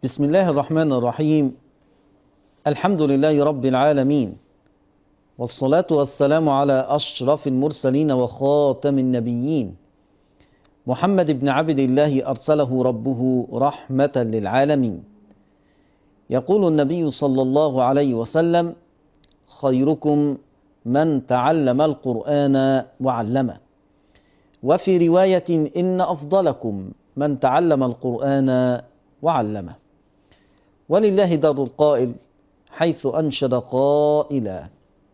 بسم الله الرحمن الرحيم الحمد لله رب العالمين والصلاة والسلام على أشرف المرسلين وخاتم النبيين محمد بن عبد الله أرسله ربه رحمة للعالمين يقول النبي صلى الله عليه وسلم خيركم من تعلم القرآن وعلمه وفي رواية إن أفضلكم من تعلم القرآن وعلمه ولله دار القائل حيث أنشد قائلا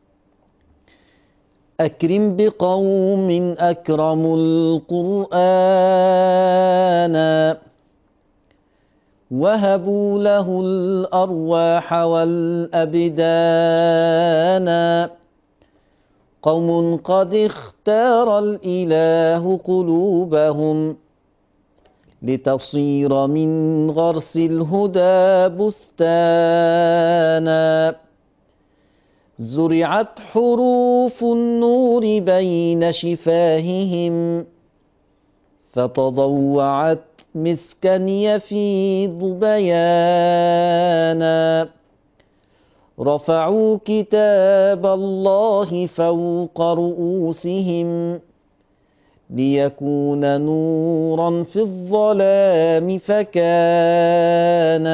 أكرم بقوم أكرموا القرآن وهبوا له الأرواح والأبدان قوم قد اختار الإله قلوبهم لتصير من غرس الهدى بستانا زرعت حروف النور بين شفاههم فتضوعت مسكا يفيض بيانا رفعوا كتاب الله فوق رؤوسهم ليكون نورا في الظلام فكان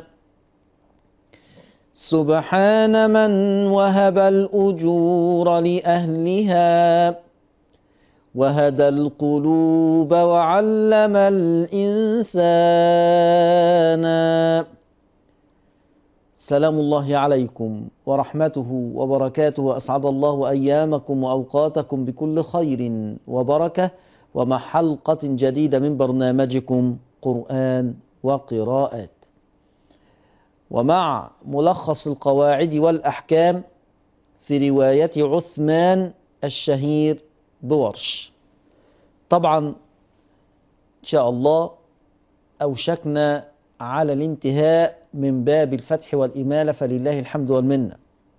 سبحان من وهب الأجور لأهلها وهدى القلوب وعلم الإنسان سلام الله عليكم ورحمته وبركاته وأسعد الله أيامكم وأوقاتكم بكل خير وبركة ومع حلقة جديدة من برنامجكم قرآن وقراءات ومع ملخص القواعد والأحكام في رواية عثمان الشهير بورش طبعا إن شاء الله أوشكنا على الانتهاء من باب الفتح والإمالة فلله الحمد والمنة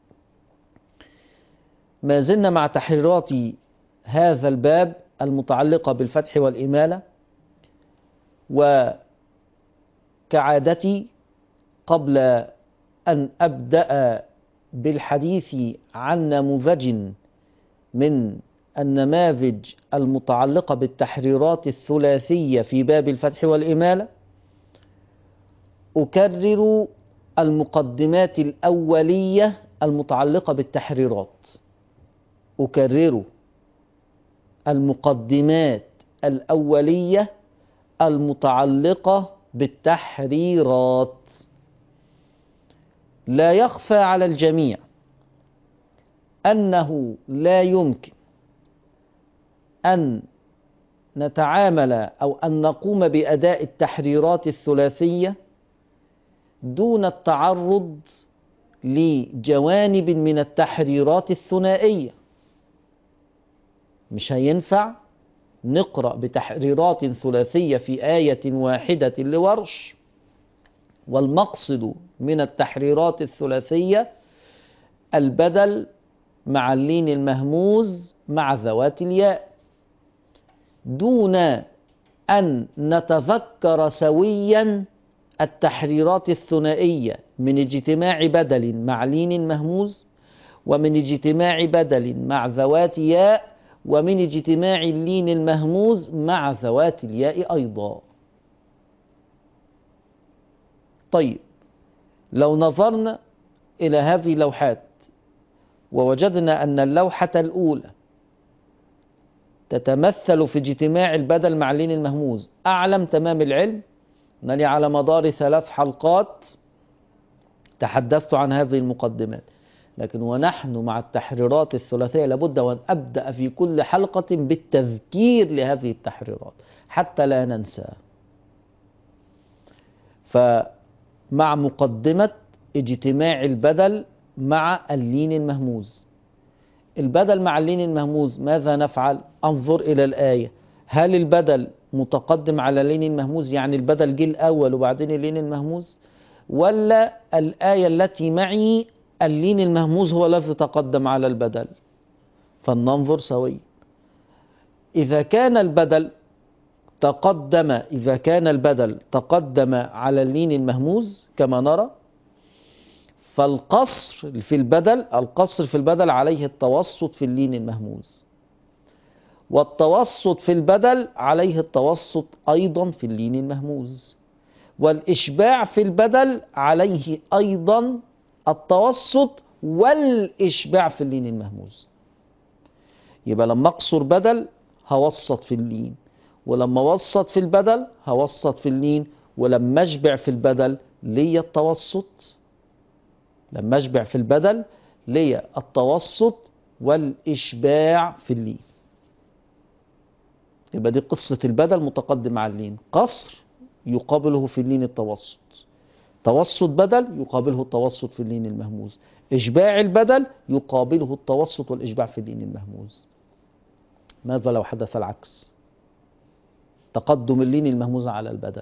ما زلنا مع تحريرات هذا الباب المتعلقة بالفتح والإمالة وكعادتي قبل أن أبدأ بالحديث عن نموذج من النماذج المتعلقة بالتحريرات الثلاثية في باب الفتح والإمالة أكرر المقدمات الأولية المتعلقة بالتحريرات أكرر المقدمات الأولية المتعلقة بالتحريرات لا يخفى على الجميع أنه لا يمكن أن نتعامل أو أن نقوم بأداء التحريرات الثلاثية دون التعرض لجوانب من التحريرات الثنائية مش هينفع نقرأ بتحريرات ثلاثية في آية واحدة لورش والمقصد من التحريرات الثلاثية البدل مع اللين المهموز مع ذوات الياء دون أن نتذكر سويا التحريرات الثنائية من اجتماع بدل مع لين مهموز ومن اجتماع بدل مع ذوات ياء ومن اجتماع اللين المهموز مع ذوات الياء أيضا طيب لو نظرنا إلى هذه اللوحات ووجدنا أن اللوحة الأولى تتمثل في اجتماع البدل مع اللين المهموز أعلم تمام العلم أنني على مدار ثلاث حلقات تحدثت عن هذه المقدمات لكن ونحن مع التحريرات الثلاثية لابد وأن أبدأ في كل حلقة بالتذكير لهذه التحريرات حتى لا ننسى فمع مقدمة اجتماع البدل مع اللين المهموز البدل مع اللين المهموز ماذا نفعل انظر إلى الآية هل البدل متقدم على اللين المهموز يعني البدل جه الأول وبعدين اللين المهموز ولا الآية التي معي اللين المهموز هو الذي تقدم على البدل فلننظر سويا إذا كان البدل تقدم إذا كان البدل تقدم على اللين المهموز كما نرى فالقصر في البدل القصر في البدل عليه التوسط في اللين المهموز والتوسط في البدل عليه التوسط أيضا في اللين المهموز والإشباع في البدل عليه أيضا التوسط والإشباع في اللين المهموز يبقى لما أقصر بدل هوسط في اللين ولما وسط في البدل هوسط في اللين ولما أشبع في البدل ليا التوسط لما أشبع في البدل ليا التوسط والإشباع في اللين يبقى دي قصة البدل متقدم على اللين قصر يقابله في اللين التوسط توسط بدل يقابله التوسط في اللين المهموز إشباع البدل يقابله التوسط والإشباع في اللين المهموز ماذا لو حدث العكس تقدم اللين المهموز على البدل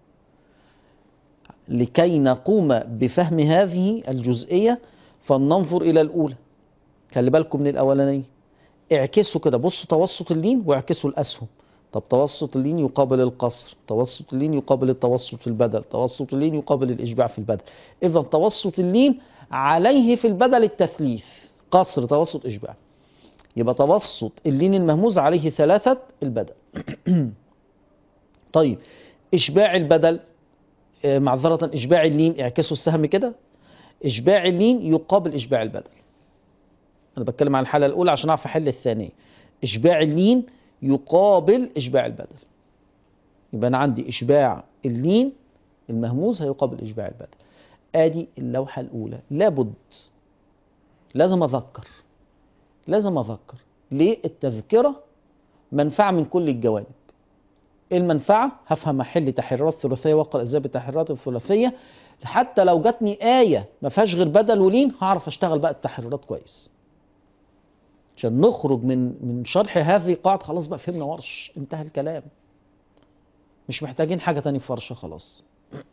لكي نقوم بفهم هذه الجزئية فلننظر إلى الأولى خلي بالكم من الأولانية اعكسوا كده بصوا توسط اللين واعكسوا الأسهم طب توسط اللين يقابل القصر توسط اللين يقابل التوسط في البدل توسط اللين يقابل الإشباع في البدل إذا توسط اللين عليه في البدل التثليث قصر توسط إشباع يبقى توسط اللين المهموز عليه ثلاثة البدل طيب إشباع البدل آه، معذرة إشباع اللين اعكسوا السهم كده إشباع اللين يقابل إشباع البدل أنا بتكلم عن الحالة الأولى عشان أعرف أحل الثانية إشباع اللين يقابل إشباع البدل يبقى أنا عندي إشباع اللين المهموز هيقابل إشباع البدل آدي اللوحة الأولى لابد لازم أذكر لازم أذكر ليه التذكرة منفعة من كل الجوانب المنفعة هفهم أحل تحريرات ثلاثية وأقرأ إزاي بالتحريرات الثلاثية حتى لو جاتني آية ما فيهاش غير بدل ولين هعرف أشتغل بقى التحريرات كويس عشان نخرج من من شرح هذه قاعدة خلاص بقى فهمنا ورش انتهى الكلام مش محتاجين حاجة تاني في ورشة خلاص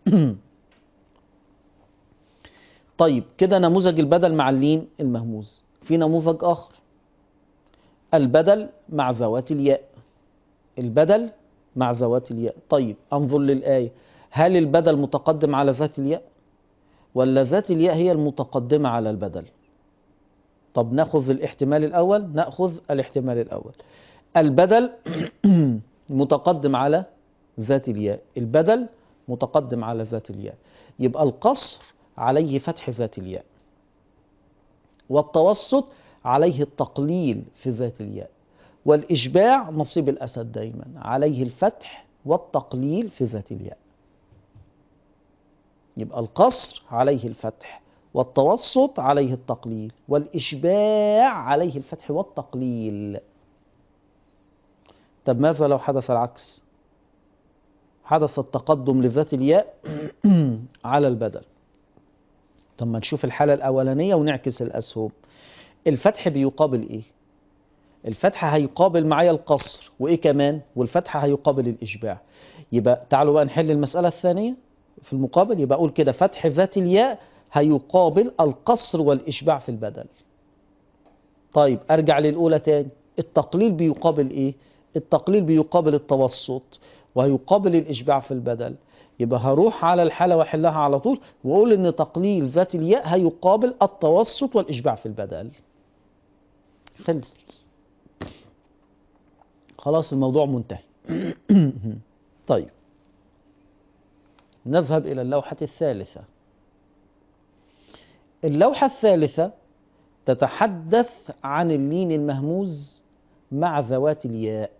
طيب كده نموذج البدل مع اللين المهموز في نموذج آخر البدل مع ذوات الياء البدل مع ذوات الياء طيب انظر للآية هل البدل متقدم على ذات الياء ولا ذات الياء هي المتقدمة على البدل طب ناخذ الاحتمال الأول نأخذ الاحتمال الأول البدل متقدم على ذات الياء البدل متقدم على ذات الياء يبقى القصر عليه فتح ذات الياء والتوسط عليه التقليل في ذات الياء والإشباع نصيب الأسد دايما عليه الفتح والتقليل في ذات الياء يبقى القصر عليه الفتح والتوسط عليه التقليل والإشباع عليه الفتح والتقليل طب ماذا لو حدث العكس حدث التقدم لذات الياء على البدل طب ما نشوف الحالة الأولانية ونعكس الأسهم الفتح بيقابل إيه الفتح هيقابل معايا القصر وإيه كمان والفتح هيقابل الإشباع يبقى تعالوا بقى نحل المسألة الثانية في المقابل يبقى أقول كده فتح ذات الياء هيقابل القصر والإشباع في البدل طيب أرجع للأولى تاني التقليل بيقابل إيه التقليل بيقابل التوسط وهيقابل الإشباع في البدل يبقى هروح على الحالة واحلها على طول وأقول إن تقليل ذات الياء هيقابل التوسط والإشباع في البدل خلص خلاص الموضوع منتهي طيب نذهب إلى اللوحة الثالثة اللوحة الثالثة تتحدث عن اللين المهموز مع ذوات الياء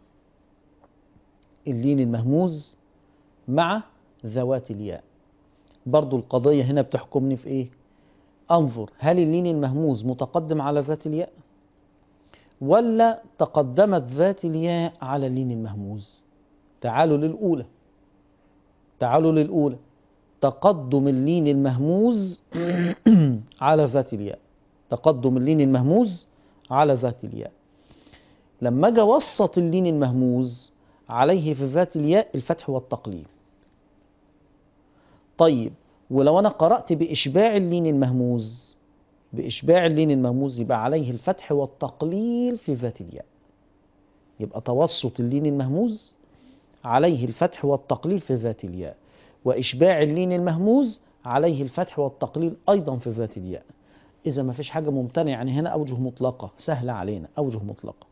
اللين المهموز مع ذوات الياء برضو القضية هنا بتحكمني في ايه انظر هل اللين المهموز متقدم على ذات الياء ولا تقدمت ذات الياء على اللين المهموز تعالوا للأولى تعالوا للأولى تقدم اللين المهموز على ذات الياء تقدم اللين المهموز على ذات الياء لما اجي اوسط اللين المهموز عليه في ذات الياء الفتح والتقليل طيب ولو انا قرأت بإشباع اللين المهموز بإشباع اللين المهموز يبقى عليه الفتح والتقليل في ذات الياء يبقى توسط اللين المهموز عليه الفتح والتقليل في ذات الياء وإشباع اللين المهموز عليه الفتح والتقليل أيضا في ذات الياء إذا ما فيش حاجة ممتنعة يعني هنا أوجه مطلقة سهلة علينا أوجه مطلقة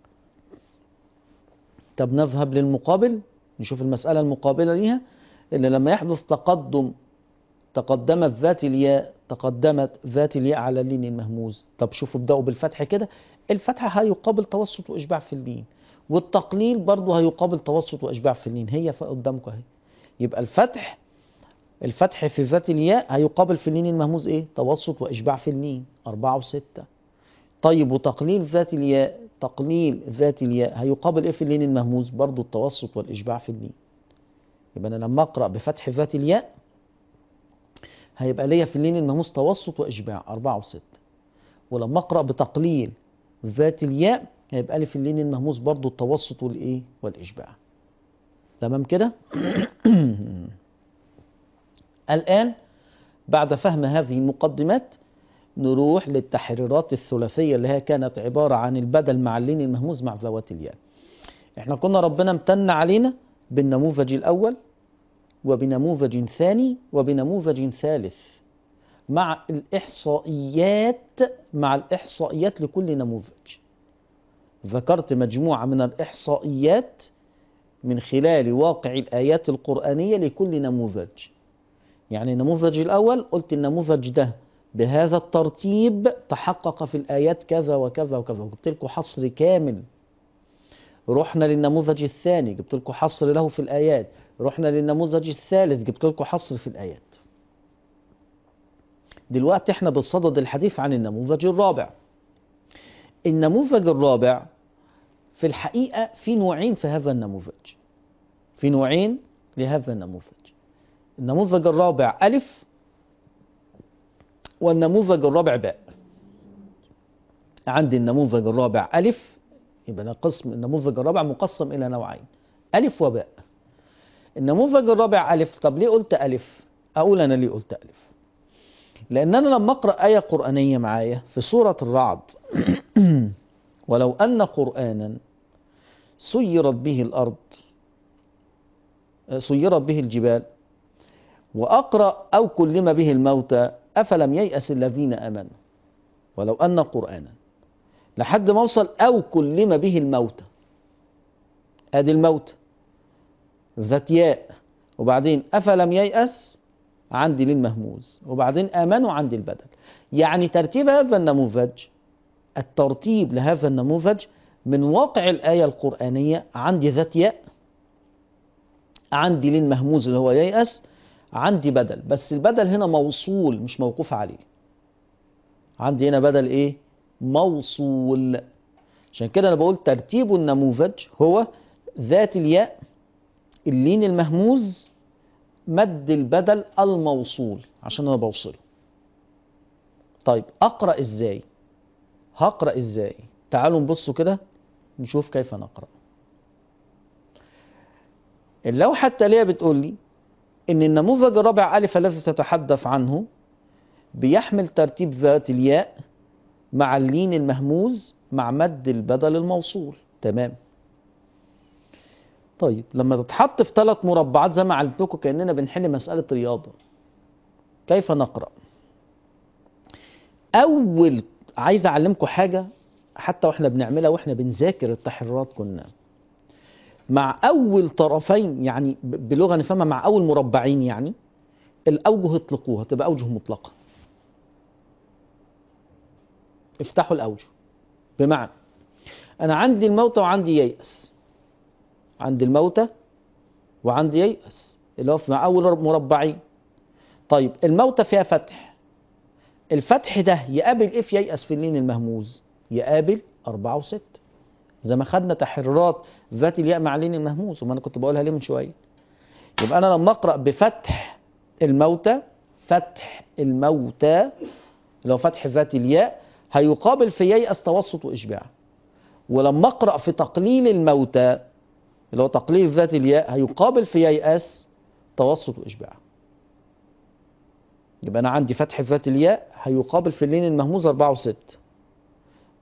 طب نذهب للمقابل نشوف المسألة المقابلة ليها اللي لما يحدث تقدم تقدمت ذات الياء تقدمت ذات الياء على اللين المهموز طب شوفوا ابدأوا بالفتح كده الفتح هيقابل توسط وإشباع في اللين والتقليل برضه هيقابل توسط وإشباع في اللين هي قدامكم اهي يبقى الفتح الفتح في ذات الياء هيقابل في اللين المهموز ايه توسط وإشباع في اللين أربعة وستة طيب وتقليل ذات الياء تقليل ذات الياء هيقابل ايه في اللين المهموز برضه التوسط والإشباع في اللين يبقى أنا لما أقرأ بفتح ذات الياء هيبقى ليا في اللين المهموس توسط وإشباع أربعة وستة ولما أقرأ بتقليل ذات الياء هيبقى لي في اللين المهموس برضو التوسط والإيه والإشباع تمام كده الآن بعد فهم هذه المقدمات نروح للتحريرات الثلاثية اللي هي كانت عبارة عن البدل مع اللين المهموز مع ذوات الياء احنا كنا ربنا امتن علينا بالنموذج الأول وبنموذج ثاني وبنموذج ثالث مع الإحصائيات مع الإحصائيات لكل نموذج ذكرت مجموعة من الإحصائيات من خلال واقع الآيات القرآنية لكل نموذج يعني النموذج الأول قلت النموذج ده بهذا الترتيب تحقق في الآيات كذا وكذا وكذا وجبت لكم حصر كامل رحنا للنموذج الثاني جبت لكم حصر له في الآيات رحنا للنموذج الثالث جبت لكم حصر في الآيات دلوقتي احنا بصدد الحديث عن النموذج الرابع النموذج الرابع في الحقيقة في نوعين في هذا النموذج في نوعين لهذا النموذج النموذج الرابع ألف والنموذج الرابع باء عندي النموذج الرابع ألف يبقى قسم النموذج الرابع مقسم إلى نوعين ألف وباء النموذج الرابع ألف طب ليه قلت ألف أقول أنا ليه قلت ألف لأن أنا لما أقرأ آية قرآنية معايا في سورة الرعد ولو أن قرآنا سيرت به الأرض سيرت به الجبال وأقرأ أو كلم به الموتى أفلم ييأس الذين آمنوا ولو أن قرآنا لحد ما أوصل أو كلم به الموتى آدي الموت ذات ياء وبعدين أفلم ييأس عندي للمهموز وبعدين آمنوا عندي البدل يعني ترتيب هذا النموذج الترتيب لهذا النموذج من واقع الآية القرآنية عندي ذات ياء عندي للمهموز اللي هو ييأس عندي بدل بس البدل هنا موصول مش موقوف عليه عندي هنا بدل ايه موصول عشان كده انا بقول ترتيب النموذج هو ذات الياء اللين المهموز مد البدل الموصول عشان انا بوصله طيب اقرا ازاي هقرا ازاي تعالوا نبصوا كده نشوف كيف نقرا اللوحه التاليه بتقول لي ان النموذج الرابع الف الذي تتحدث عنه بيحمل ترتيب ذات الياء مع اللين المهموز مع مد البدل الموصول تمام طيب لما تتحط في ثلاث مربعات زي ما علمتكم كاننا بنحل مساله رياضه كيف نقرا اول عايز اعلمكم حاجه حتى واحنا بنعملها واحنا بنذاكر التحريرات كنا مع اول طرفين يعني بلغه نفهمها مع اول مربعين يعني الاوجه اطلقوها تبقى اوجه مطلقه افتحوا الاوجه بمعنى انا عندي الموتى وعندي ييأس عندي الموتى وعندي ييأس اللي هو مع اول مربعين طيب الموتى فيها فتح الفتح ده يقابل ايه في ييأس في اللين المهموز يقابل أربعة وستة زي ما خدنا تحريرات ذات الياء مع اللين المهموز وما انا كنت بقولها ليه من شويه يبقى انا لما اقرا بفتح الموتى فتح الموتى اللي هو فتح ذات الياء هيقابل في ييأس توسط واشباع ولما اقرا في تقليل الموتى اللي هو تقليل ذات الياء هيقابل في ييأس توسط واشباع يبقى انا عندي فتح ذات الياء هيقابل في اللين المهموز 4 و6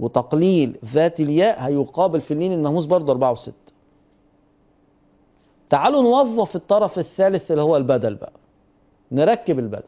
وتقليل ذات الياء هيقابل في اللين المهموز برضه 4 و6 تعالوا نوظف الطرف الثالث اللي هو البدل بقى نركب البدل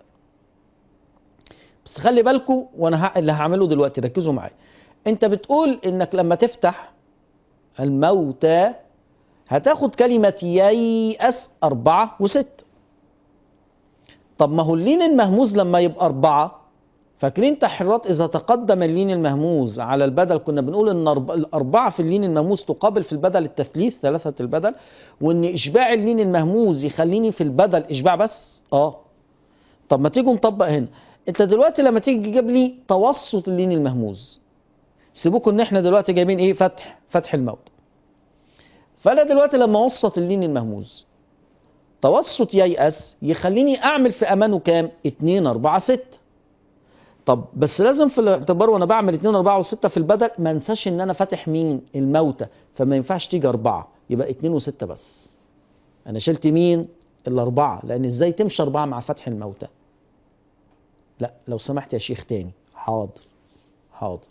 بس خلي بالكم وانا ه- اللي هعمله دلوقتي ركزوا معايا انت بتقول انك لما تفتح الموتى هتاخد كلمة ييأس أربعة وست طب ما هو اللين المهموز لما يبقى أربعة فاكرين تحريرات إذا تقدم اللين المهموز على البدل كنا بنقول إن أرب- الأربعة في اللين المهموز تقابل في البدل التثليث ثلاثة البدل وإن إشباع اللين المهموز يخليني في البدل إشباع بس آه طب ما تيجوا نطبق هنا أنت دلوقتي لما تيجي تجيب لي توسط اللين المهموز سيبوكوا إن إحنا دلوقتي جايبين إيه فتح فتح الموت فأنا دلوقتي لما أوسط اللين المهموز توسط ييأس يخليني أعمل في أمانه كام؟ 2 4 6 طب بس لازم في الاعتبار وانا بعمل 2 4 و6 في البدل ما انساش ان انا فاتح مين الموتى فما ينفعش تيجي 4 يبقى 2 و6 بس انا شلت مين الاربعه لان ازاي تمشي اربعه مع فتح الموتى لا لو سمحت يا شيخ تاني حاضر حاضر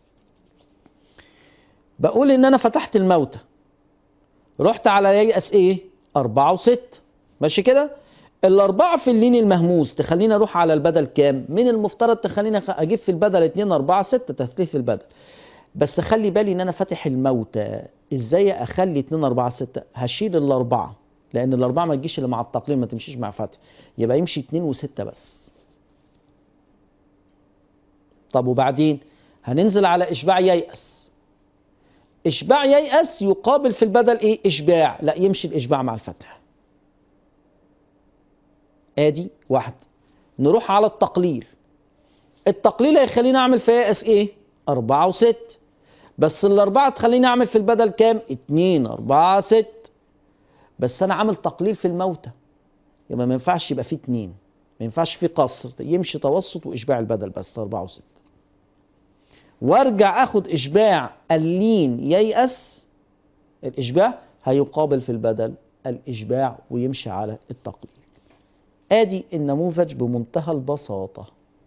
بقول ان انا فتحت الموتى رحت على ييأس ايه أربعة وست ماشي كده الأربعة في اللين المهموس تخليني أروح على البدل كام من المفترض تخليني أخ- أجيب في البدل 2 4 6 تثليث البدل بس خلي بالي ان انا فاتح الموتى ازاي اخلي 2 4 6 هشيل الاربعه لان الاربعه ما تجيش الا مع التقليل ما تمشيش مع فتح يبقى يمشي 2 و6 بس طب وبعدين هننزل على اشباع ييأس اشباع ييأس يقابل في البدل ايه اشباع لا يمشي الاشباع مع الفتح ادي واحد نروح على التقليل التقليل هيخليني اعمل في ييأس ايه أربعة وست بس الأربعة تخليني أعمل في البدل كام؟ اتنين أربعة ست بس أنا عامل تقليل في الموتى يبقى ما ينفعش يبقى فيه اتنين ما ينفعش فيه قصر يمشي توسط وإشباع البدل بس أربعة وست وارجع اخد إشباع اللين ييأس الإشباع هيقابل في البدل الإشباع ويمشي على التقليل آدي النموذج بمنتهى البساطة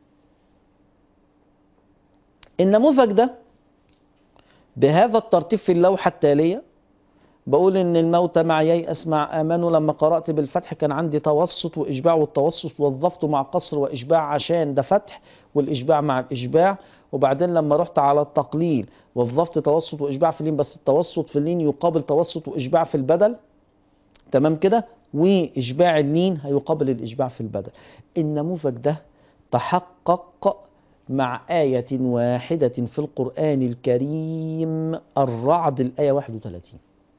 النموذج ده بهذا الترتيب في اللوحة التالية بقول ان الموتى مع ييأس مع امانه لما قرأت بالفتح كان عندي توسط واشباع والتوسط وظفته مع قصر واشباع عشان ده فتح والاشباع مع الاشباع وبعدين لما رحت على التقليل وظفت توسط واشباع في اللين بس التوسط في اللين يقابل توسط واشباع في البدل تمام كده واشباع اللين هيقابل الاشباع في البدل النموذج ده تحقق مع آية واحدة في القرآن الكريم الرعد الآية 31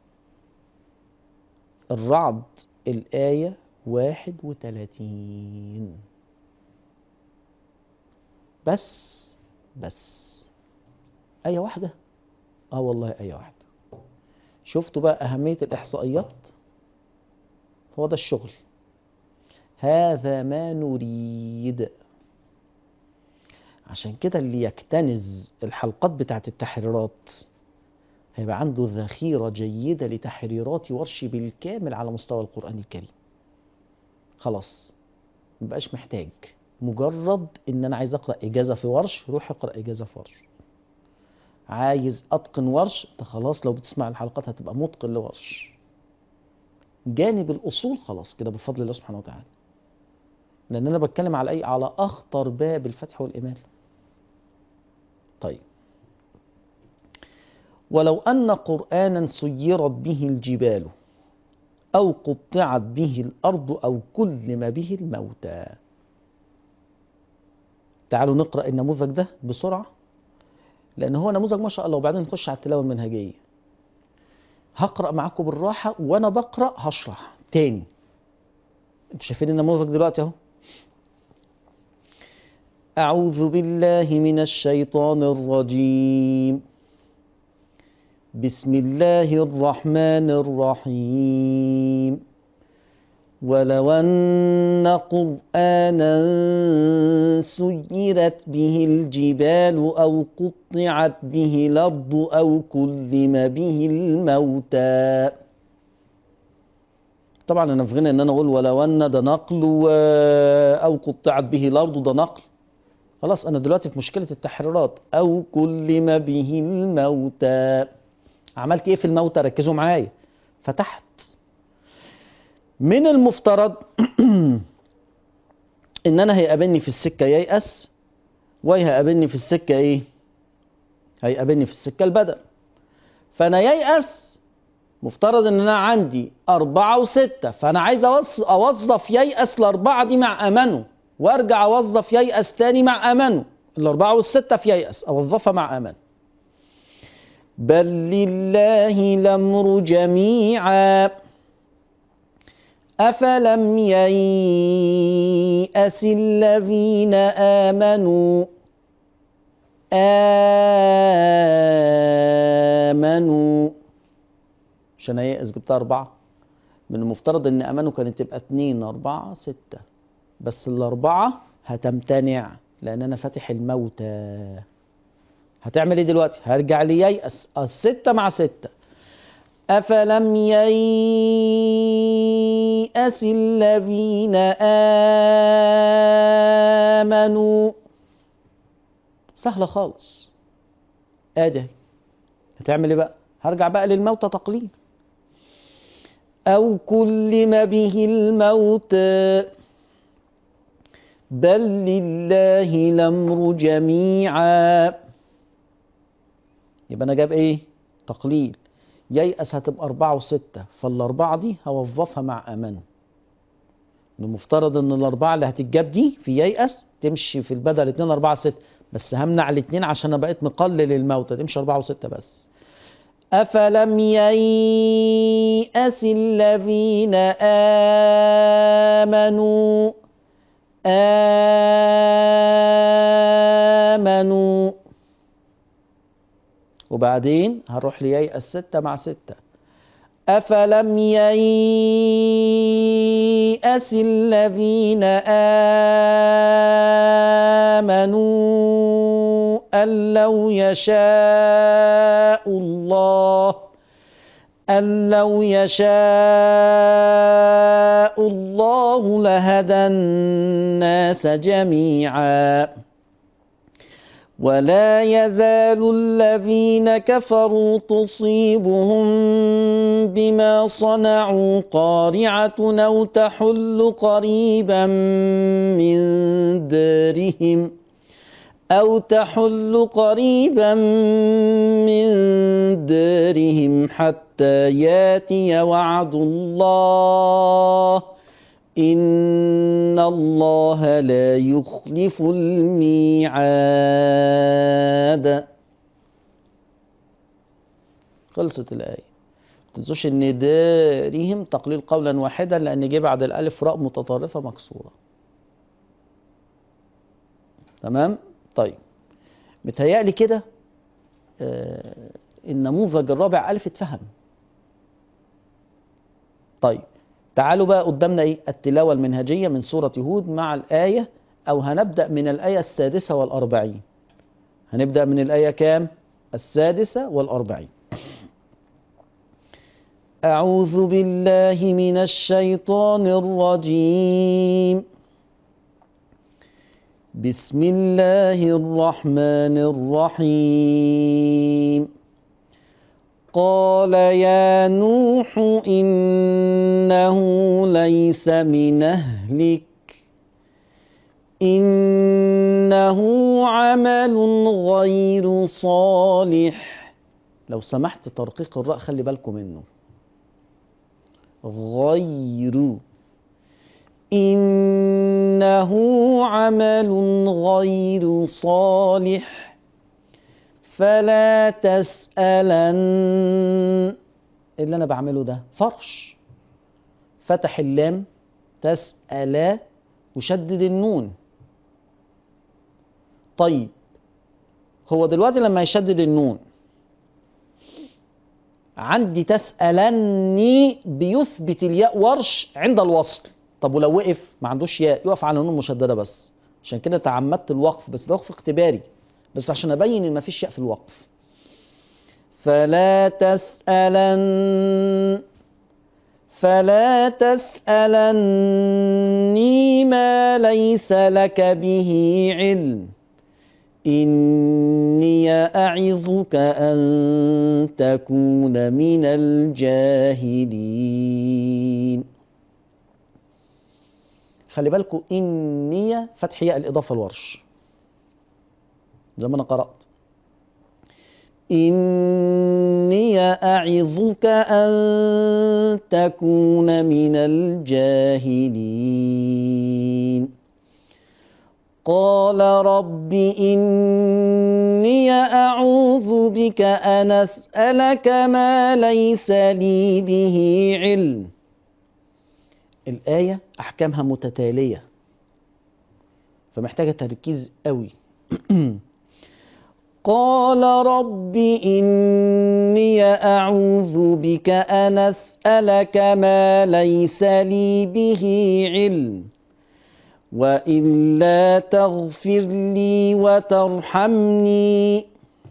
الرعد الآية 31 بس بس آية واحدة آه والله آية واحدة شفتوا بقى أهمية الإحصائيات هو ده الشغل هذا ما نريد عشان كده اللي يكتنز الحلقات بتاعت التحريرات هيبقى عنده ذخيرة جيدة لتحريرات ورش بالكامل على مستوى القرآن الكريم خلاص مبقاش محتاج مجرد ان انا عايز اقرأ اجازة في ورش روح اقرأ اجازة في ورش عايز اتقن ورش انت خلاص لو بتسمع الحلقات هتبقى متقن لورش جانب الاصول خلاص كده بفضل الله سبحانه وتعالى لان انا بتكلم على اي على اخطر باب الفتح والاماله طيب ولو ان قرانا سيرت به الجبال او قطعت به الارض او كلم به الموتى تعالوا نقرا النموذج ده بسرعه لان هو نموذج ما شاء الله وبعدين نخش على التلاوه المنهجيه هقرا معاكم بالراحه وانا بقرا هشرح تاني انتوا شايفين النموذج دلوقتي اهو أعوذ بالله من الشيطان الرجيم بسم الله الرحمن الرحيم ولو أن قرآنا سيرت به الجبال أو قطعت به الأرض أو كلم به الموتى طبعا انا في غنى ان انا اقول ولو ان ده نقل و... او قطعت به الارض ده نقل خلاص انا دلوقتي في مشكله التحريرات او كلم به الموتى عملت ايه في الموتى ركزوا معايا فتحت من المفترض ان انا هيقابلني في السكه ييأس وهيقابلني في السكه ايه هيقابلني في السكه البدل فانا ييأس مفترض ان انا عندي أربعة وستة فانا عايز أوص- اوظف ييأس الأربعة دي مع امنه وارجع اوظف ييأس تاني مع امنه الأربعة والستة في ييأس اوظفها مع امنه بل لله الأمر جميعا أفلم ييأس الذين آمنوا آمنوا عشان ييأس جبتها أربعة من المفترض إن آمنوا كانت تبقى اتنين أربعة ستة بس الأربعة هتمتنع لأن أنا فاتح الموتى هتعمل ايه دلوقتي هرجع لييأس الستة مع ستة أفلم ييأس الذين آمنوا سهلة خالص ادي هتعمل ايه بقى هرجع بقى للموتى تقليد أو كلم به الموت بل لله الأمر جميعا يبقى أنا جاب إيه؟ تقليل ييأس هتبقى أربعة وستة فالأربعة دي هوظفها مع أمانه المفترض إن الأربعة اللي هتتجاب دي في ييأس تمشي في البدل اتنين أربعة ستة بس همنع الاتنين عشان أنا بقيت مقلل الموتى تمشي أربعة وستة بس أفلم ييأس الذين آمنوا آمنوا وبعدين هنروح لييأس ستة مع ستة أفلم ييأس الذين آمنوا أن لو يشاء الله أن لو يشاء الله لهدى الناس جميعا ولا يزال الذين كفروا تصيبهم بما صنعوا قارعة أو تحل قريبا من دارهم أو تحل قريبا من دارهم حتى ياتي وعد الله إن الله لا يخلف الميعاد خلصت الآية تنسوش ان دارهم تقليل قولا واحدا لان جه بعد الالف راء متطرفه مكسوره تمام طيب متهيألي كده آه النموذج الرابع ألف اتفهم طيب تعالوا بقى قدامنا ايه التلاوة المنهجية من سورة هود مع الآية أو هنبدأ من الآية السادسة والأربعين هنبدأ من الآية كام السادسة والأربعين أعوذ بالله من الشيطان الرجيم بسم الله الرحمن الرحيم قال يا نوح إنه ليس من أهلك إنه عمل غير صالح لو سمحت ترقيق الراء خلي بالكم منه غير إنه عمل غير صالح فلا تسألن اللي أنا بعمله ده فرش فتح اللام تسألا وشدد النون طيب هو دلوقتي لما يشدد النون عندي تسألني بيثبت الياء ورش عند الوصل طب ولو وقف ما عندوش ياء يقف على نون مشدده بس عشان كده تعمدت الوقف بس ده وقف اختباري بس عشان ابين ان مفيش ياء في الوقف فلا تسألن فلا تسألني ما ليس لك به علم إني أعظك أن تكون من الجاهلين خلي بالكم إني فتح ياء الإضافة الورش زي ما أنا قرأت إني أعظك أن تكون من الجاهلين قال رب إني أعوذ بك أن أسألك ما ليس لي به علم الآية أحكامها متتالية فمحتاجة تركيز قوي قال رب إني أعوذ بك أن أسألك ما ليس لي به علم وإلا تغفر لي وترحمني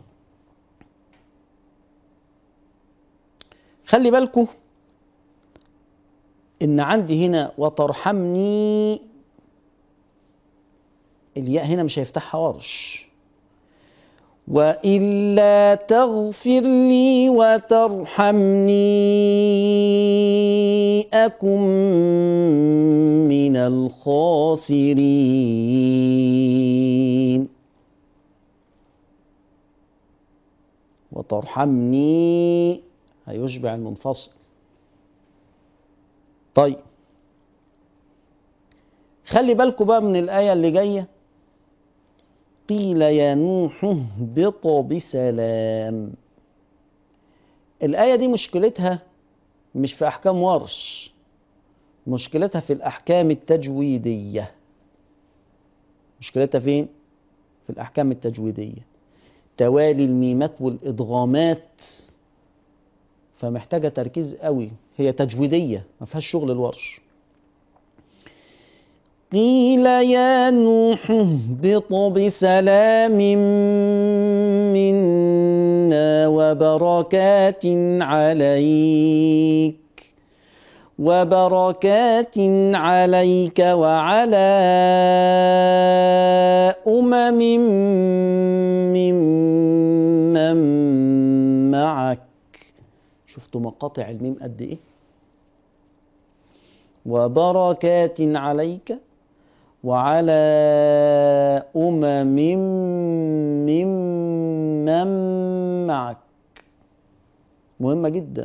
خلي بالكم إن عندي هنا وترحمني الياء هنا مش هيفتحها ورش وإلا تغفر لي وترحمني أكن من الخاسرين وترحمني هيشبع المنفصل طيب خلي بالكم بقى من الآية اللي جاية قيل يا نوح اهبط بسلام الآية دي مشكلتها مش في أحكام ورش مشكلتها في الأحكام التجويدية مشكلتها فين؟ في الأحكام التجويدية توالي الميمات والإدغامات فمحتاجة تركيز قوي هي تجويدية ما فيهاش شغل الورش قيل يا نوح اهبط بسلام منا وبركات عليك وبركات عليك وعلى أمم ممن معك شفتوا مقاطع الميم قد إيه وبركات عليك وعلى أمم ممن معك مهمة جدا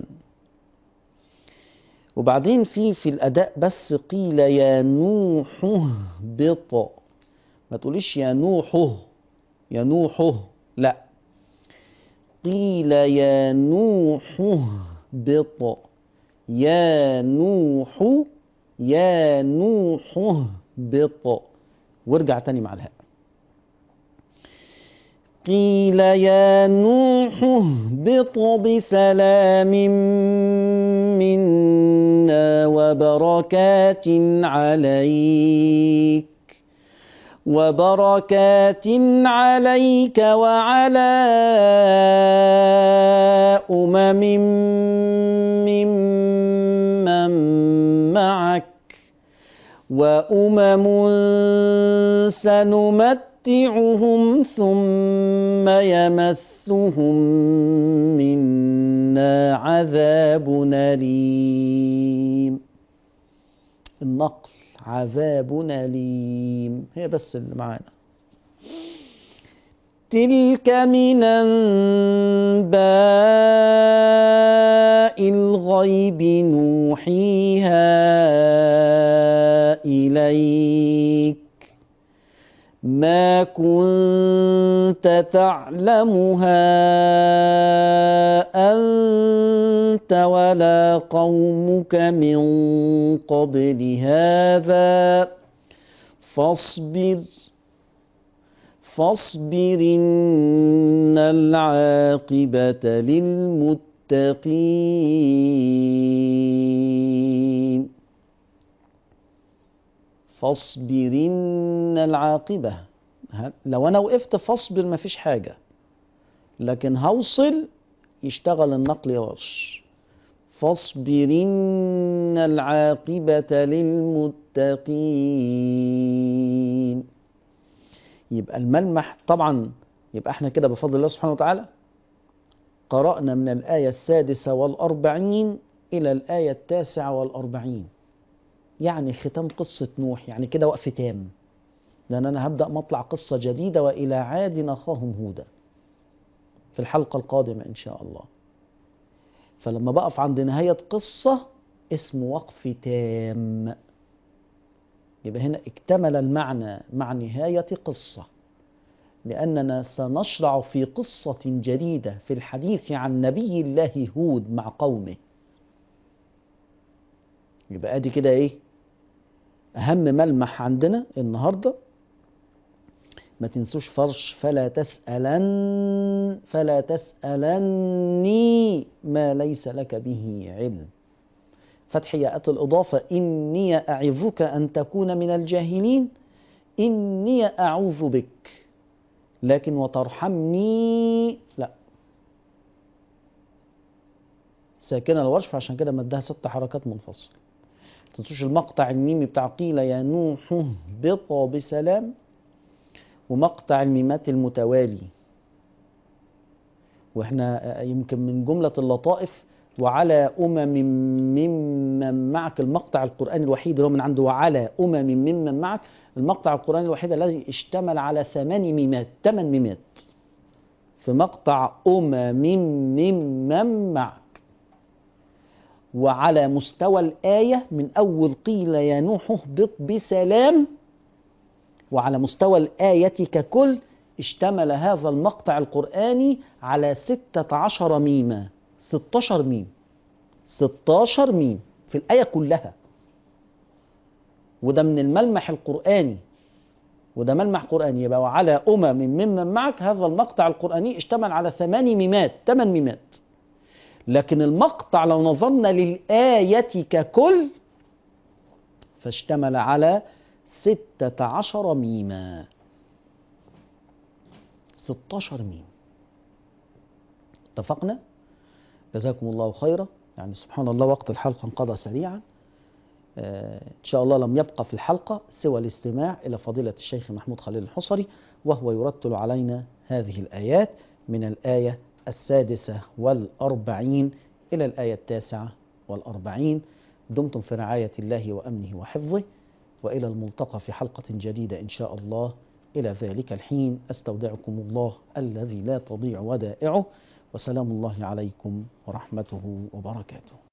وبعدين في في الأداء بس قيل يا نوح اهبط ما تقوليش يا نوح يا نوح لا قيل يا نوح اهبط يا نوح يا نوح اهبط وارجع تاني مع الهاء قيل يا نوح اهبط بسلام منا وبركات عليك وبركات عليك وعلى أمم ممن معك وأمم سنمتعهم ثم يمسهم منا عذاب أليم النقل عذاب أليم هي بس اللي معانا تلك من أنباء الغيب نوحيها إليك ما كنت تعلمها أنت ولا قومك من قبل هذا فاصبر فاصبر إن العاقبة للمتقين فاصبر إن العاقبة لو أنا وقفت فاصبر مفيش حاجة لكن هوصل يشتغل النقل يا ورش فاصبر إن العاقبة للمتقين يبقى الملمح طبعا يبقى احنا كده بفضل الله سبحانه وتعالى قرأنا من الآية السادسة والأربعين إلى الآية التاسعة والأربعين يعني ختام قصة نوح يعني كده وقف تام لأن أنا هبدأ مطلع قصة جديدة وإلى عاد أخاهم هودا في الحلقة القادمة إن شاء الله فلما بقف عند نهاية قصة اسمه وقف تام يبقى هنا اكتمل المعنى مع نهاية قصة لأننا سنشرع في قصة جديدة في الحديث عن نبي الله هود مع قومه يبقى ادي كده ايه اهم ملمح عندنا النهارده ما تنسوش فرش فلا تسألن فلا تسألني ما ليس لك به علم فتح ياءات الإضافة إني أعظك أن تكون من الجاهلين إني أعوذ بك لكن وترحمني لا ساكنة الورش فعشان كده مدها ست حركات منفصلة تنسوش المقطع الميمي بتاع قيل يا نوح اهبط بسلام ومقطع الميمات المتوالي واحنا يمكن من جملة اللطائف وعلى أمم ممن معك المقطع القرآني الوحيد اللي هو من عنده وعلى أمم ممن معك المقطع القرآني الوحيد الذي اشتمل على ثمان ميمات ثمان ميمات في مقطع أمم ممن معك وعلى مستوى الآية من أول قيل يا نوح اهبط بسلام وعلى مستوى الآية ككل اشتمل هذا المقطع القرآني على ستة عشر ميمة ستاشر ميم ستاشر ميم في الآية كلها وده من الملمح القرآني وده ملمح قرآني يبقى وعلى أمم ممن معك هذا المقطع القرآني اشتمل على ثمان ميمات ثمان ميمات لكن المقطع لو نظرنا للآية ككل فاشتمل على ستة عشر ميما ستاشر ميم اتفقنا جزاكم الله خيرا يعني سبحان الله وقت الحلقة انقضى سريعا آه إن شاء الله لم يبقى في الحلقة سوى الاستماع إلى فضيلة الشيخ محمود خليل الحصري وهو يرتل علينا هذه الآيات من الآية السادسة والأربعين إلى الآية التاسعة والأربعين دمتم في رعاية الله وأمنه وحفظه وإلى الملتقى في حلقة جديدة إن شاء الله إلى ذلك الحين أستودعكم الله الذي لا تضيع ودائعه وسلام الله عليكم ورحمته وبركاته